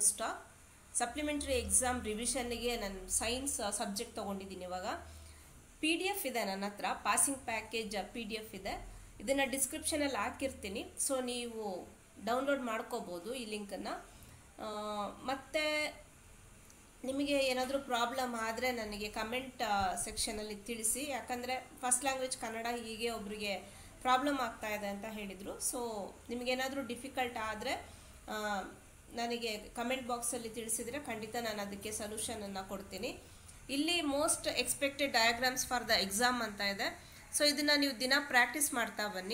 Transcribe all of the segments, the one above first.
ನಾನ್ stop supplementary exam ರಿವಿಷನ್ಗೆ ನಾನು science subject ತೊಗೊಂಡಿದ್ದೀನಿ ಇವಾಗ ಪಿ ಡಿ ಎಫ್ ಇದೆ ನನ್ನ ಹತ್ರ passing package P D F ಇದೆ ಇದನ್ನು ಡಿಸ್ಕ್ರಿಪ್ಷನಲ್ಲಿ ಹಾಕಿರ್ತೀನಿ ಸೊ ನೀವು ಡೌನ್ಲೋಡ್ ಮಾಡ್ಕೋಬೋದು ಈ ಲಿಂಕನ್ನು ಮತ್ತು ನಿಮಗೆ ಏನಾದರೂ ಪ್ರಾಬ್ಲಮ್ ಆದರೆ ನನಗೆ ಕಮೆಂಟ್ ಸೆಕ್ಷನಲ್ಲಿ ತಿಳಿಸಿ ಯಾಕಂದರೆ ಫಸ್ಟ್ ಲ್ಯಾಂಗ್ವೇಜ್ ಕನ್ನಡ ಹೀಗೆ ಒಬ್ಬರಿಗೆ ಪ್ರಾಬ್ಲಮ್ ಆಗ್ತಾ ಇದೆ ಅಂತ ಹೇಳಿದರು ಸೊ ನಿಮಗೇನಾದರೂ ಡಿಫಿಕಲ್ಟ್ ಆದರೆ ನನಗೆ ಕಮೆಂಟ್ ಬಾಕ್ಸಲ್ಲಿ ತಿಳಿಸಿದರೆ ಖಂಡಿತ ನಾನು ಅದಕ್ಕೆ ಸೊಲ್ಯೂಷನನ್ನು ಕೊಡ್ತೀನಿ ಇಲ್ಲಿ most expected diagrams for the exam ಅಂತ ಇದೆ ಸೊ ಇದನ್ನು ನೀವು ದಿನ ಪ್ರಾಕ್ಟೀಸ್ ಮಾಡ್ತಾ ಬನ್ನಿ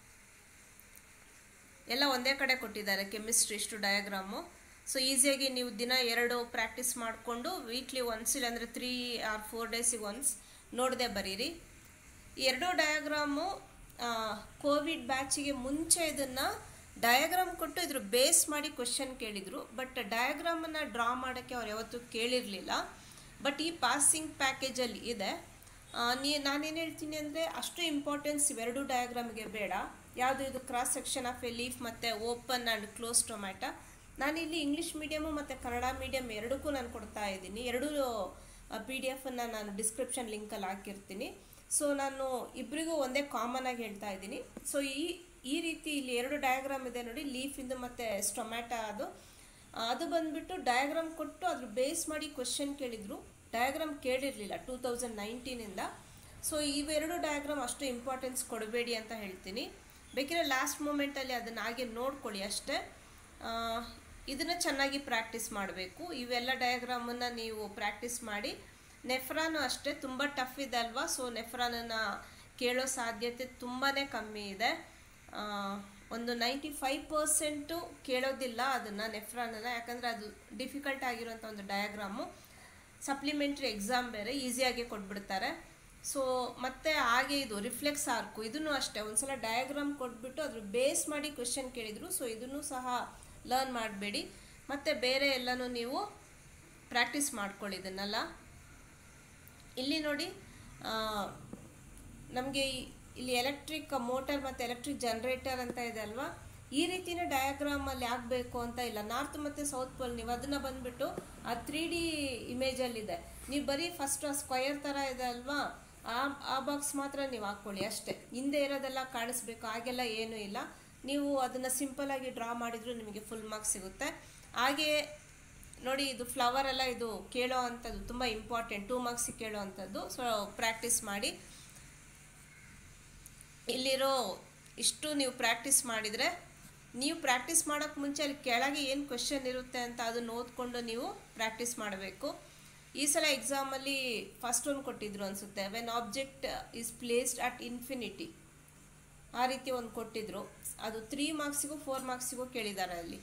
ಎಲ್ಲ ಒಂದೇ ಕಡೆ ಕೊಟ್ಟಿದ್ದಾರೆ ಕೆಮಿಸ್ಟ್ರಿ ಇಷ್ಟು ಡಯಾಗ್ರಾಮು ಸೊ ಈಸಿಯಾಗಿ ನೀವು ದಿನ ಎರಡು ಪ್ರಾಕ್ಟೀಸ್ ಮಾಡಿಕೊಂಡು ವೀಕ್ಲಿ ಒನ್ಸ್ ಇಲ್ಲಾಂದರೆ ತ್ರೀ ಆರ್ ಫೋರ್ ಡೇಸಿಗೆ ಒನ್ಸ್ ನೋಡದೆ ಬರೀರಿ ಈ ಎರಡೂ ಡಯಾಗ್ರಾಮು ಕೋವಿಡ್ ಬ್ಯಾಚಿಗೆ ಮುಂಚೆ ಇದನ್ನು ಡಯಾಗ್ರಾಮ್ ಕೊಟ್ಟು ಇದ್ರ ಬೇಸ್ ಮಾಡಿ ಕ್ವಶನ್ ಕೇಳಿದರು ಬಟ್ ಡಯಾಗ್ರಾಮನ್ನು ಡ್ರಾ ಮಾಡೋಕ್ಕೆ ಅವ್ರು ಯಾವತ್ತೂ ಕೇಳಿರಲಿಲ್ಲ ಬಟ್ ಈ ಪಾಸಿಂಗ್ ಪ್ಯಾಕೇಜಲ್ಲಿ ಇದೆ ನೀ ನಾನೇನು ಹೇಳ್ತೀನಿ ಅಂದರೆ ಅಷ್ಟು ಇಂಪಾರ್ಟೆನ್ಸ್ ಇವೆರಡು ಡಯಾಗ್ರಾಮ್ಗೆ ಬೇಡ ಯಾವುದು ಇದು cross section of a leaf ಮತ್ತು ಓಪನ್ ಆ್ಯಂಡ್ ಕ್ಲೋಸ್ ಟೊಮ್ಯಾಟೊ ನಾನಿಲ್ಲಿ ಇಂಗ್ಲೀಷ್ ಮೀಡಿಯಮು ಮತ್ತು ಕನ್ನಡ ಮೀಡಿಯಮ್ ಎರಡಕ್ಕೂ ನಾನು ಕೊಡ್ತಾ ಇದ್ದೀನಿ ಎರಡೂ ಪಿ ಡಿ ಎಫನ್ನು ನಾನು ಡಿಸ್ಕ್ರಿಪ್ಷನ್ ಲಿಂಕಲ್ಲಿ ಹಾಕಿರ್ತೀನಿ ಸೊ ನಾನು ಇಬ್ಬರಿಗೂ ಒಂದೇ ಕಾಮನ್ ಆಗಿ ಹೇಳ್ತಾ ಇದ್ದೀನಿ ಸೊ ಈ ಈ ರೀತಿ ಇಲ್ಲಿ ಎರಡು ಡಯಾಗ್ರಾಮ್ ಇದೆ ನೋಡಿ ಲೀಫಿಂದು ಮತ್ತು ಸ್ಟೊಮ್ಯಾಟೊ ಅದು ಅದು ಬಂದುಬಿಟ್ಟು ಡಯಾಗ್ರಾಮ್ ಕೊಟ್ಟು ಅದ್ರ ಬೇಸ್ ಮಾಡಿ ಕ್ವಶನ್ ಕೇಳಿದರು ಡಯಾಗ್ರಾಮ್ ಕೇಳಿರಲಿಲ್ಲ ಟೂ ತೌಸಂಡ್ ನೈನ್ಟೀನಿಂದ ಸೊ ಇವೆರಡು ಡಯಾಗ್ರಾಮ್ ಅಷ್ಟು ಇಂಪಾರ್ಟೆನ್ಸ್ ಕೊಡಬೇಡಿ ಅಂತ ಹೇಳ್ತೀನಿ ಬೇಕಿದ್ರೆ ಲಾಸ್ಟ್ ಮೂಮೆಂಟಲ್ಲಿ ಅದನ್ನು ಹಾಗೆ ನೋಡ್ಕೊಳ್ಳಿ ಅಷ್ಟೇ ಇದನ್ನು ಚೆನ್ನಾಗಿ ಪ್ರಾಕ್ಟೀಸ್ ಮಾಡಬೇಕು ಇವೆಲ್ಲ ಡಯಾಗ್ರಾಮನ್ನು ನೀವು ಪ್ರಾಕ್ಟೀಸ್ ಮಾಡಿ ನೆಫ್ರಾನು ಅಷ್ಟೇ ತುಂಬ ಟಫ್ ಇದೆ ಅಲ್ವಾ ಸೊ ನೆಫ್ರಾನನ್ನು ಕೇಳೋ ಸಾಧ್ಯತೆ ತುಂಬಾ ಕಮ್ಮಿ ಇದೆ ಒಂದು ನೈಂಟಿ ಫೈವ್ ಪರ್ಸೆಂಟು ಕೇಳೋದಿಲ್ಲ ಅದನ್ನು ನೆಫ್ರಾನನ್ನು ಯಾಕಂದರೆ ಅದು ಡಿಫಿಕಲ್ಟ್ ಆಗಿರೋಂಥ ಒಂದು ಡಯಾಗ್ರಾಮು ಸಪ್ಲಿಮೆಂಟ್ರಿ ಎಕ್ಸಾಮ್ ಬೇರೆ ಈಸಿಯಾಗಿ ಕೊಟ್ಬಿಡ್ತಾರೆ ಸೊ ಮತ್ತೆ ಹಾಗೆ ಇದು ರಿಫ್ಲೆಕ್ಸ್ ಆರ್ಕು ಇದನ್ನು ಅಷ್ಟೇ ಒಂದ್ಸಲ ಡಯಾಗ್ರಾಮ್ ಕೊಟ್ಬಿಟ್ಟು ಅದ್ರ ಬೇಸ್ ಮಾಡಿ ಕ್ವೆಶನ್ ಕೇಳಿದರು ಸೊ ಇದನ್ನು ಸಹ ಲರ್ನ್ ಮಾಡಬೇಡಿ ಮತ್ತು ಬೇರೆ ಎಲ್ಲನೂ ನೀವು ಪ್ರಾಕ್ಟೀಸ್ ಮಾಡ್ಕೊಳ್ಳಿ ಇದನ್ನೆಲ್ಲ ಇಲ್ಲಿ ನೋಡಿ ನಮಗೆ ಇಲ್ಲಿ ಎಲೆಕ್ಟ್ರಿಕ್ ಮೋಟರ್ ಮತ್ತು ಎಲೆಕ್ಟ್ರಿಕ್ ಜನ್ರೇಟರ್ ಅಂತ ಇದೆ ಅಲ್ವಾ ಈ ರೀತಿನ ಡಯಾಗ್ರಾಮಲ್ಲಿ ಆಗಬೇಕು ಅಂತ ಇಲ್ಲ ನಾರ್ತ್ ಮತ್ತು ಸೌತ್ ಪೋಲ್ ನೀವು ಅದನ್ನು ಬಂದುಬಿಟ್ಟು ಆ ತ್ರೀ ಡಿ ಇಮೇಜಲ್ಲಿದೆ ನೀವು ಬರೀ ಫಸ್ಟ್ ಸ್ಕ್ವಯರ್ ಥರ ಇದೆ ಅಲ್ವಾ ಆ ಆ ಬಾಕ್ಸ್ ಮಾತ್ರ ನೀವು ಹಾಕ್ಕೊಳ್ಳಿ ಅಷ್ಟೇ ಹಿಂದೆ ಇರೋದೆಲ್ಲ ಕಾಣಿಸ್ಬೇಕು ಹಾಗೆಲ್ಲ ಏನೂ ಇಲ್ಲ ನೀವು ಅದನ್ನು ಸಿಂಪಲಾಗಿ ಡ್ರಾ ಮಾಡಿದರೂ ನಿಮಗೆ ಫುಲ್ ಮಾರ್ಕ್ಸ್ ಸಿಗುತ್ತೆ ಹಾಗೆ ನೋಡಿ ಇದು ಫ್ಲವರ್ ಎಲ್ಲ ಇದು ಕೇಳೋ ಅಂಥದ್ದು ತುಂಬ ಇಂಪಾರ್ಟೆಂಟ್ ಟೂ ಮಾರ್ಕ್ಸಿಗೆ ಕೇಳೋ ಅಂಥದ್ದು ಸೊ ಪ್ರಾಕ್ಟೀಸ್ ಮಾಡಿ ಇಲ್ಲಿರೋ ಇಷ್ಟು ನೀವು ಪ್ರಾಕ್ಟೀಸ್ ಮಾಡಿದರೆ ನೀವು ಪ್ರಾಕ್ಟೀಸ್ ಮಾಡೋಕ್ಕೆ ಮುಂಚೆ ಅಲ್ಲಿ ಕೆಳಗೆ ಏನು ಕ್ವೆಶನ್ ಇರುತ್ತೆ ಅಂತ ಅದನ್ನು ಓದ್ಕೊಂಡು ನೀವು ಪ್ರಾಕ್ಟೀಸ್ ಮಾಡಬೇಕು ಈ ಸಲ ಎಕ್ಸಾಮಲ್ಲಿ ಫಸ್ಟ್ ಒಂದು ಕೊಟ್ಟಿದ್ರು ಅನಿಸುತ್ತೆ when object is placed at infinity ಆ ರೀತಿ ಒಂದು ಕೊಟ್ಟಿದ್ರು ಅದು ತ್ರೀ ಮಾರ್ಕ್ಸಿಗೂ ಫೋರ್ ಮಾರ್ಕ್ಸಿಗೂ ಕೇಳಿದ್ದಾರೆ ಅಲ್ಲಿ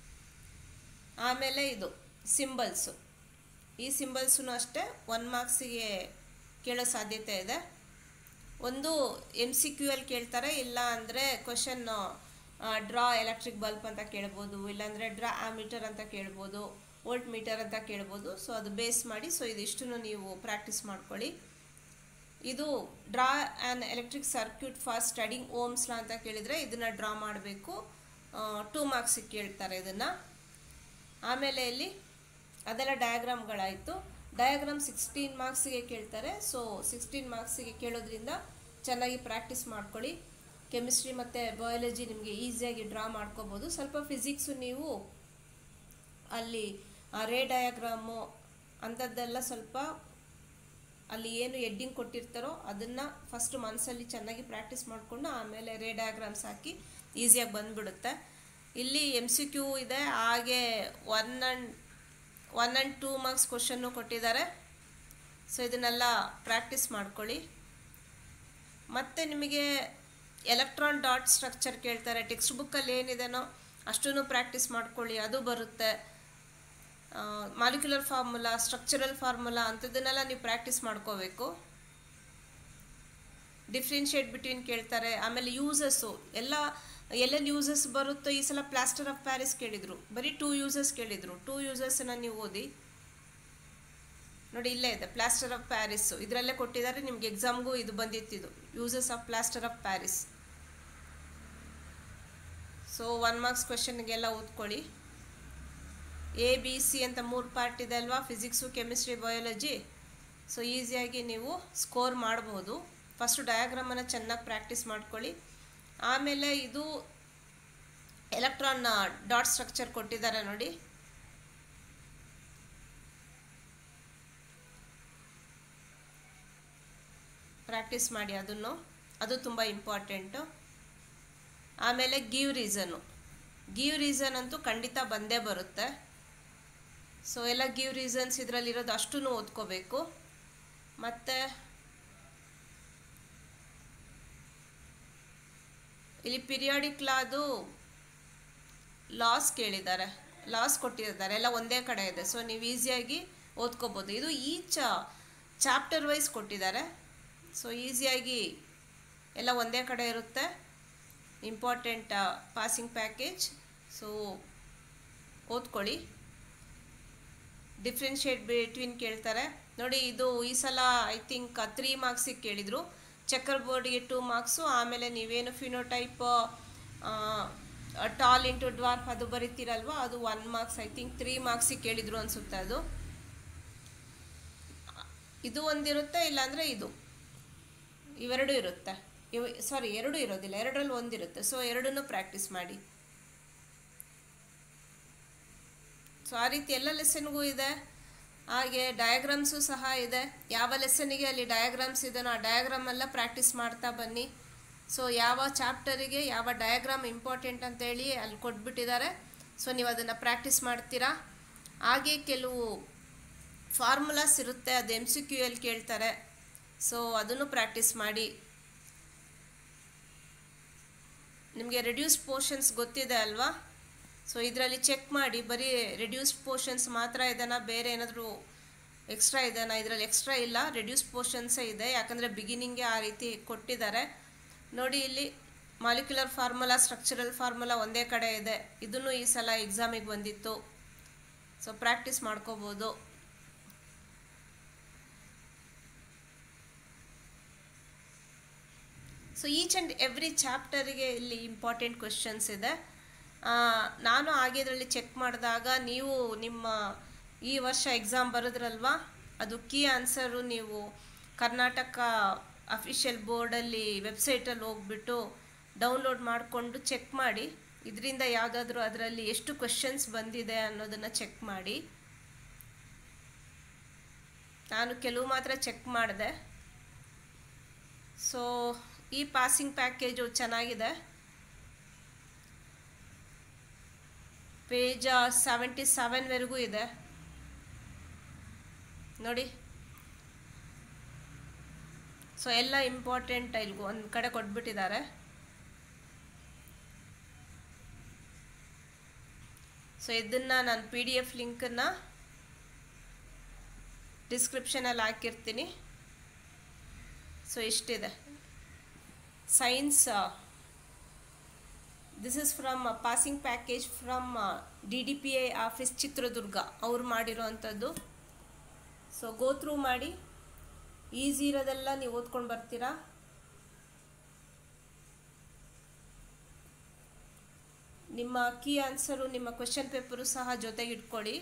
ಆಮೇಲೆ ಇದು ಸಿಂಬಲ್ಸು ಈ ಸಿಂಬಲ್ಸೂ ಅಷ್ಟೇ ಒನ್ ಮಾರ್ಕ್ಸಿಗೆ ಕೇಳೋ ಸಾಧ್ಯತೆ ಇದೆ ಒಂದು ಎಮ್ ಸಿ ಕ್ಯೂ ಅಲ್ಲಿ ಕೇಳ್ತಾರೆ ಇಲ್ಲ ಅಂದರೆ ಕ್ವಶನ್ ಡ್ರಾ ಎಲೆಕ್ಟ್ರಿಕ್ ಬಲ್ಬ್ ಅಂತ ಕೇಳ್ಬೋದು ಇಲ್ಲಾಂದರೆ ಡ್ರಾ ಆಮೀಟರ್ ಅಂತ ಕೇಳ್ಬೋದು ವೋಲ್ಟ್ ಮೀಟರ್ ಅಂತ ಕೇಳ್ಬೋದು ಸೊ ಅದು ಬೇಸ್ ಮಾಡಿ ಸೊ ಇದಿಷ್ಟನ್ನು ನೀವು ಪ್ರಾಕ್ಟೀಸ್ ಮಾಡ್ಕೊಳ್ಳಿ ಇದು draw an electric circuit for studying Ohm's law ಅಂತ ಕೇಳಿದರೆ ಇದನ್ನು ಡ್ರಾ ಮಾಡಬೇಕು ಟೂ ಮಾರ್ಕ್ಸಿಗೆ ಕೇಳ್ತಾರೆ ಇದನ್ನು ಆಮೇಲೆ ಇಲ್ಲಿ ಅದೆಲ್ಲ ಡಯಾಗ್ರಾಮ್ಗಳಾಯಿತು ಡಯಾಗ್ರಾಮ್ ಸಿಕ್ಸ್ಟೀನ್ ಮಾರ್ಕ್ಸಿಗೆ ಕೇಳ್ತಾರೆ ಸೊ ಸಿಕ್ಸ್ಟೀನ್ ಮಾರ್ಕ್ಸಿಗೆ ಕೇಳೋದ್ರಿಂದ ಚೆನ್ನಾಗಿ ಪ್ರಾಕ್ಟೀಸ್ ಮಾಡ್ಕೊಳ್ಳಿ ಕೆಮಿಸ್ಟ್ರಿ ಮತ್ತು ಬಯಾಲಜಿ ನಿಮಗೆ ಈಸಿಯಾಗಿ ಡ್ರಾ ಮಾಡ್ಕೋಬೋದು ಸ್ವಲ್ಪ ಫಿಸಿಕ್ಸು ನೀವು ಅಲ್ಲಿ ರೇ ಡಯಾಗ್ರಾಮು ಅಂಥದ್ದೆಲ್ಲ ಸ್ವಲ್ಪ ಅಲ್ಲಿ ಏನು ಎಡ್ಡಿಂಗ್ ಕೊಟ್ಟಿರ್ತಾರೋ ಅದನ್ನು ಫಸ್ಟ್ ಮನಸ್ಸಲ್ಲಿ ಚೆನ್ನಾಗಿ ಪ್ರಾಕ್ಟೀಸ್ ಮಾಡಿಕೊಂಡು ಆಮೇಲೆ ರೇ ಡಯಾಗ್ರಾಮ್ಸ್ ಹಾಕಿ ಈಸಿಯಾಗಿ ಬಂದುಬಿಡುತ್ತೆ ಇಲ್ಲಿ ಎಮ್ ಸಿ ಕ್ಯೂ ಇದೆ ಹಾಗೆ one and one and two marks ಕ್ವಶನ್ನು ಕೊಟ್ಟಿದ್ದಾರೆ ಸೊ ಇದನ್ನೆಲ್ಲ ಪ್ರಾಕ್ಟೀಸ್ ಮಾಡ್ಕೊಳ್ಳಿ ಮತ್ತು ನಿಮಗೆ ಎಲೆಕ್ಟ್ರಾನ್ ಡಾಟ್ ಸ್ಟ್ರಕ್ಚರ್ ಕೇಳ್ತಾರೆ ಟೆಕ್ಸ್ಟ್ ಬುಕ್ಕಲ್ಲಿ ಏನಿದೆನೋ ಅಷ್ಟೂ ಪ್ರಾಕ್ಟೀಸ್ ಮಾಡ್ಕೊಳ್ಳಿ ಅದು ಬರುತ್ತೆ ಮಾಲಿಕ್ಯುಲರ್ ಫಾರ್ಮುಲಾ ಸ್ಟ್ರಕ್ಚರಲ್ ಫಾರ್ಮುಲಾ ಅಂಥದ್ದನ್ನೆಲ್ಲ ನೀವು ಪ್ರಾಕ್ಟೀಸ್ ಮಾಡ್ಕೋಬೇಕು ಡಿಫ್ರೆನ್ಷಿಯೇಟ್ ಬಿಟ್ವೀನ್ ಕೇಳ್ತಾರೆ ಆಮೇಲೆ ಯೂಸಸ್ಸು ಎಲ್ಲ ಎಲ್ಲೆಲ್ಲಿ ಯೂಸಸ್ ಬರುತ್ತೋ ಈ ಸಲ ಪ್ಲಾಸ್ಟರ್ ಆಫ್ ಪ್ಯಾರಿಸ್ ಕೇಳಿದರು ಬರೀ ಟೂ ಯೂಸಸ್ ಕೇಳಿದರು ಟೂ ಯೂಸಸ್ಸನ್ನು ನೀವು ಓದಿ ನೋಡಿ ಇಲ್ಲೇ ಇದೆ ಪ್ಲಾಸ್ಟರ್ ಆಫ್ ಪ್ಯಾರಿಸ್ಸು ಇದರಲ್ಲೇ ಕೊಟ್ಟಿದ್ದಾರೆ ನಿಮ್ಗೆ ಎಕ್ಸಾಮ್ಗೂ ಇದು ಬಂದಿತ್ತಿದು uses of plaster of Paris so one marks ಕ್ವೆಶನ್ಗೆಲ್ಲ ಓದ್ಕೊಳ್ಳಿ ಎ ಬಿ ಸಿ ಅಂತ ಮೂರು ಪಾರ್ಟ್ ಇದೆ ಅಲ್ವಾ ಫಿಸಿಕ್ಸು ಕೆಮಿಸ್ಟ್ರಿ ಬಯಾಲಜಿ ಸೊ ಈಸಿಯಾಗಿ ನೀವು ಸ್ಕೋರ್ ಮಾಡ್ಬೋದು ಫಸ್ಟು ಡಯಾಗ್ರಾಮನ್ನು ಚೆನ್ನಾಗಿ ಪ್ರಾಕ್ಟೀಸ್ ಮಾಡ್ಕೊಳ್ಳಿ ಆಮೇಲೆ ಇದು ಎಲೆಕ್ಟ್ರಾನ್ ಡಾಟ್ ಸ್ಟ್ರಕ್ಚರ್ ಕೊಟ್ಟಿದ್ದಾರೆ ನೋಡಿ ಪ್ರಾಕ್ಟೀಸ್ ಮಾಡಿ ಅದನ್ನು ಅದು ತುಂಬ ಇಂಪಾರ್ಟೆಂಟು ಆಮೇಲೆ ಗಿವ್ ರೀಸನ್ನು ಗಿವ್ ರೀಸನ್ ಅಂತೂ ಖಂಡಿತ ಬಂದೇ ಬರುತ್ತೆ ಸೊ ಎಲ್ಲ ಗಿವ್ ರೀಸನ್ಸ್ ಇದರಲ್ಲಿರೋದು ಅಷ್ಟೂ ಓದ್ಕೋಬೇಕು ಮತ್ತು ಇಲ್ಲಿ ಪಿರಿಯಾಡಿಕ್ ಲಾದು ಲಾಸ್ ಕೇಳಿದ್ದಾರೆ ಲಾಸ್ ಕೊಟ್ಟಿದ್ದಾರೆ ಎಲ್ಲ ಒಂದೇ ಕಡೆ ಇದೆ ಸೊ ನೀವು ಈಸಿಯಾಗಿ ಓದ್ಕೋಬೋದು ಇದು ಈಚ ಚಾಪ್ಟರ್ ವೈಸ್ ಕೊಟ್ಟಿದ್ದಾರೆ ಸೊ ಈಸಿಯಾಗಿ ಎಲ್ಲ ಒಂದೇ ಕಡೆ ಇರುತ್ತೆ ಇಂಪಾರ್ಟೆಂಟ್ ಪಾಸಿಂಗ್ ಪ್ಯಾಕೇಜ್ ಸೊ ಓದ್ಕೊಳ್ಳಿ ಡಿಫ್ರೆನ್ಷಿಯೇಟ್ ಬಿಟ್ವೀನ್ ಕೇಳ್ತಾರೆ ನೋಡಿ ಇದು ಈ ಸಲ ಐ ಥಿಂಕ್ ತ್ರೀ ಮಾರ್ಕ್ಸಿಗೆ ಕೇಳಿದರು ಚೆಕ್ಕರ್ ಬೋರ್ಡ್ಗೆ ಟೂ ಮಾರ್ಕ್ಸು ಆಮೇಲೆ ನೀವೇನು ಫಿನೋಟೈಪ್ ಟಾಲ್ ಇಂಟು ಡ್ವಾರ್ಫ್ ಅದು ಬರೀತೀರಲ್ವ ಅದು one marks I think three ಮಾರ್ಕ್ಸಿಗೆ ಕೇಳಿದ್ರು ಅನಿಸುತ್ತೆ ಅದು ಇದು ಒಂದಿರುತ್ತೆ ಇಲ್ಲಾಂದರೆ ಇದು ಇವೆರಡು ಇರುತ್ತೆ ಇವು ಸಾರಿ ಎರಡು ಇರೋದಿಲ್ಲ ಎರಡರಲ್ಲಿ ಒಂದಿರುತ್ತೆ ಸೊ ಎರಡನ್ನೂ ಪ್ರಾಕ್ಟೀಸ್ ಮಾಡಿ ಸೊ ಆ ರೀತಿ ಎಲ್ಲ ಲೆಸನ್ಗೂ ಇದೆ ಹಾಗೆ ಡಯಾಗ್ರಾಮ್ಸು ಸಹ ಇದೆ ಯಾವ ಲೆಸನಿಗೆ ಅಲ್ಲಿ ಡಯಾಗ್ರಾಮ್ಸ್ ಇದೆನೋ ಆ ಡಯಾಗ್ರಾಮ್ ಎಲ್ಲ ಪ್ರಾಕ್ಟೀಸ್ ಮಾಡ್ತಾ ಬನ್ನಿ ಸೊ ಯಾವ ಚಾಪ್ಟರಿಗೆ ಯಾವ ಡಯಾಗ್ರಾಮ್ ಇಂಪಾರ್ಟೆಂಟ್ ಅಂತೇಳಿ ಅಲ್ಲಿ ಕೊಟ್ಬಿಟ್ಟಿದ್ದಾರೆ ಸೊ ನೀವು ಅದನ್ನು ಪ್ರಾಕ್ಟೀಸ್ ಮಾಡ್ತೀರಾ ಹಾಗೆ ಕೆಲವು ಫಾರ್ಮುಲಾಸ್ ಇರುತ್ತೆ ಅದು ಎಮ್ ಸಿ ಕ್ಯೂ ಎಲ್ಲಿ ಕೇಳ್ತಾರೆ ಸೊ ಅದನ್ನು ಪ್ರಾಕ್ಟೀಸ್ ಮಾಡಿ ನಿಮಗೆ ರೆಡ್ಯೂಸ್ ಪೋರ್ಷನ್ಸ್ ಗೊತ್ತಿದೆ ಅಲ್ವಾ ಸೊ ಇದರಲ್ಲಿ ಚೆಕ್ ಮಾಡಿ ಬರೀ ರೆಡ್ಯೂಸ್ಡ್ ಪೋರ್ಷನ್ಸ್ ಮಾತ್ರ ಇದನ್ನು ಬೇರೆ ಏನಾದರೂ ಎಕ್ಸ್ಟ್ರಾ ಇದೆನಾ ಇದರಲ್ಲಿ ಎಕ್ಸ್ಟ್ರಾ ಇಲ್ಲ ರೆಡ್ಯೂಸ್ ಪೋರ್ಷನ್ಸೇ ಇದೆ ಯಾಕಂದರೆ ಬಿಗಿನಿಂಗ್ಗೆ ಆ ರೀತಿ ಕೊಟ್ಟಿದ್ದಾರೆ ನೋಡಿ ಇಲ್ಲಿ ಮಾಲಿಕ್ಯುಲರ್ ಫಾರ್ಮುಲಾ ಸ್ಟ್ರಕ್ಚರಲ್ ಫಾರ್ಮುಲಾ ಒಂದೇ ಕಡೆ ಇದೆ ಇದನ್ನು ಈ ಸಲ ಎಕ್ಸಾಮಿಗೆ ಬಂದಿತ್ತು ಸೊ ಪ್ರಾಕ್ಟೀಸ್ ಮಾಡ್ಕೋಬೋದು ಸೊ ಈಚ್ ಆ್ಯಂಡ್ ಎವ್ರಿ ಚಾಪ್ಟರಿಗೆ ಇಲ್ಲಿ ಇಂಪಾರ್ಟೆಂಟ್ ಕ್ವೆಶನ್ಸ್ ಇದೆ ನಾನು ಹಾಗೆ ಇದರಲ್ಲಿ ಚೆಕ್ ಮಾಡಿದಾಗ ನೀವು ನಿಮ್ಮ ಈ ವರ್ಷ ಎಕ್ಸಾಮ್ ಬರೋದ್ರಲ್ವಾ ಅದು ಕೀ ಆನ್ಸರು ನೀವು ಕರ್ನಾಟಕ ಅಫಿಷಿಯಲ್ ಬೋರ್ಡಲ್ಲಿ ವೆಬ್ಸೈಟಲ್ಲಿ ಹೋಗ್ಬಿಟ್ಟು ಡೌನ್ಲೋಡ್ ಮಾಡಿಕೊಂಡು ಚೆಕ್ ಮಾಡಿ ಇದರಿಂದ ಯಾವುದಾದ್ರೂ ಅದರಲ್ಲಿ ಎಷ್ಟು ಕ್ವೆಶನ್ಸ್ ಬಂದಿದೆ ಅನ್ನೋದನ್ನು ಚೆಕ್ ಮಾಡಿ ನಾನು ಕೆಲವು ಮಾತ್ರ ಚೆಕ್ ಮಾಡಿದೆ ಸೊ ಈ ಪಾಸಿಂಗ್ ಪ್ಯಾಕೇಜು ಚೆನ್ನಾಗಿದೆ ಪೇಜ್ ಸೆವೆಂಟಿ ಸೆವೆನ್ವರೆಗೂ ಇದೆ ನೋಡಿ ಸೊ ಎಲ್ಲ ಇಂಪಾರ್ಟೆಂಟ್ ಇಲ್ಲಿ ಒಂದು ಕಡೆ ಕೊಟ್ಬಿಟ್ಟಿದ್ದಾರೆ ಸೊ ಇದನ್ನು ನಾನು ಪಿ ಡಿ ಎಫ್ ಲಿಂಕನ್ನು ಡಿಸ್ಕ್ರಿಪ್ಷನಲ್ಲಿ ಹಾಕಿರ್ತೀನಿ ಸೊ ಇಷ್ಟಿದೆ science this is from passing package from D D P I office Chitradurga ಅವ್ರು ಮಾಡಿರೋ ಅಂಥದ್ದು ಸೊ ಗೋ ಥ್ರೂ ಮಾಡಿ ಈಸಿ ಇರೋದೆಲ್ಲ ನೀವು ಓದ್ಕೊಂಡು ಬರ್ತೀರಾ ನಿಮ್ಮ ಕೀ ಆನ್ಸರು ನಿಮ್ಮ ಕ್ವೆಶನ್ ಪೇಪರು ಸಹ ಜೊತೆಗೆ ಇಟ್ಕೊಳ್ಳಿ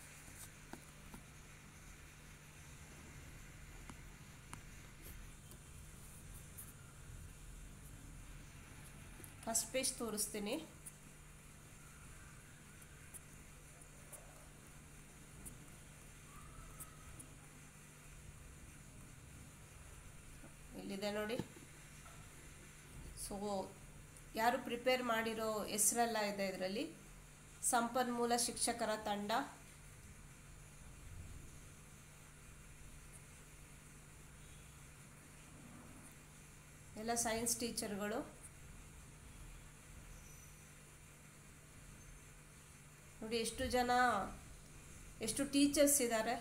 ಫಸ್ಟ್ ಪೇಜ್ ತೋರಿಸ್ತೀನಿ ಇಲ್ಲಿದೆ ನೋಡಿ ಸೊ ಯಾರು ಪ್ರಿಪೇರ್ ಮಾಡಿರೋ ಹೆಸರೆಲ್ಲ ಇದೆ ಇದರಲ್ಲಿ ಸಂಪನ್ಮೂಲ ಶಿಕ್ಷಕರ ತಂಡ ಎಲ್ಲ ಸೈನ್ಸ್ ಟೀಚರ್ಗಳು ನೋಡಿ ಎಷ್ಟು ಜನ ಎಷ್ಟು ಟೀಚರ್ಸ್ ಇದ್ದಾರೆ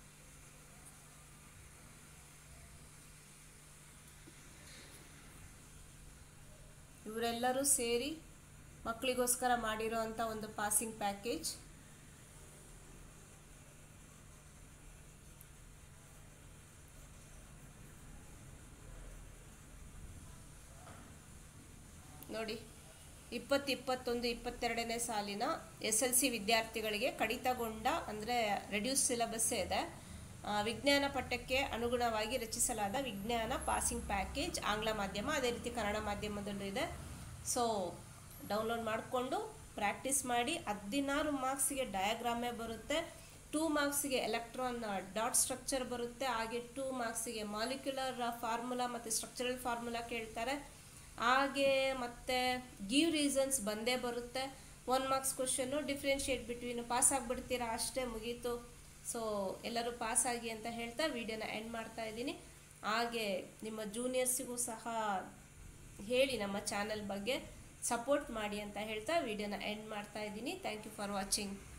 ಇವರೆಲ್ಲರೂ ಸೇರಿ ಮಕ್ಕಳಿಗೋಸ್ಕರ ಮಾಡಿರೋ ಅಂಥ ಒಂದು ಪಾಸಿಂಗ್ ಪ್ಯಾಕೇಜ್ ನೋಡಿ ಇಪ್ಪತ್ತು ಇಪ್ಪತ್ತೊಂದು ಇಪ್ಪತ್ತೆರಡನೇ ಸಾಲಿನ ಎಸ್ ಎಲ್ ಸಿ ವಿದ್ಯಾರ್ಥಿಗಳಿಗೆ ಕಡಿತಗೊಂಡ ಅಂದರೆ ರೆಡ್ಯೂಸ್ ಸಿಲೆಬಸ್ಸೇ ಇದೆ ಆ, ವಿಜ್ಞಾನ ಪಠ್ಯಕ್ಕೆ ಅನುಗುಣವಾಗಿ ರಚಿಸಲಾದ ವಿಜ್ಞಾನ ಪಾಸಿಂಗ್ ಪ್ಯಾಕೇಜ್ ಆಂಗ್ಲ ಮಾಧ್ಯಮ ಅದೇ ರೀತಿ ಕನ್ನಡ ಮಾಧ್ಯಮದಲ್ಲೂ ಇದೆ ಸೊ ಡೌನ್ಲೋಡ್ ಮಾಡಿಕೊಂಡು ಪ್ರಾಕ್ಟೀಸ್ ಮಾಡಿ ಹದಿನಾರು ಮಾರ್ಕ್ಸಿಗೆ ಡಯಾಗ್ರಾಮೇ ಬರುತ್ತೆ ಟೂ ಮಾರ್ಕ್ಸಿಗೆ ಎಲೆಕ್ಟ್ರಾನ್ ಡಾಟ್ ಸ್ಟ್ರಕ್ಚರ್ ಬರುತ್ತೆ ಹಾಗೆ ಟೂ ಮಾರ್ಕ್ಸಿಗೆ ಮಾಲಿಕ್ಯುಲರ್ ಫಾರ್ಮುಲಾ ಮತ್ತು ಸ್ಟ್ರಕ್ಚರಲ್ ಫಾರ್ಮುಲಾ ಕೇಳ್ತಾರೆ ಹಾಗೆ ಮತ್ತೆ ಗಿವ್ ರೀಸನ್ಸ್ ಬಂದೇ ಬರುತ್ತೆ ಒನ್ ಮಾರ್ಕ್ಸ್ ಕ್ವಶನ್ನು ಡಿಫ್ರೆನ್ಷಿಯೇಟ್ ಬಿಟ್ವೀನ್ ಪಾಸ್ ಆಗಿಬಿಡ್ತೀರಾ ಅಷ್ಟೇ ಮುಗೀತು ಸೊ ಎಲ್ಲರೂ ಪಾಸ್ ಆಗಿ ಅಂತ ಹೇಳ್ತಾ ವಿಡಿಯೋನ ಎಂಡ್ ಮಾಡ್ತಾ ಇದ್ದೀನಿ ಹಾಗೆ ನಿಮ್ಮ ಜೂನಿಯರ್ಸಿಗೂ ಸಹ ಹೇಳಿ ನಮ್ಮ ಚಾನಲ್ ಬಗ್ಗೆ ಸಪೋರ್ಟ್ ಮಾಡಿ ಅಂತ ಹೇಳ್ತಾ ವಿಡಿಯೋನ ಎಂಡ್ ಮಾಡ್ತಾ ಇದ್ದೀನಿ ಥ್ಯಾಂಕ್ ಯು ಫಾರ್ ವಾಚಿಂಗ್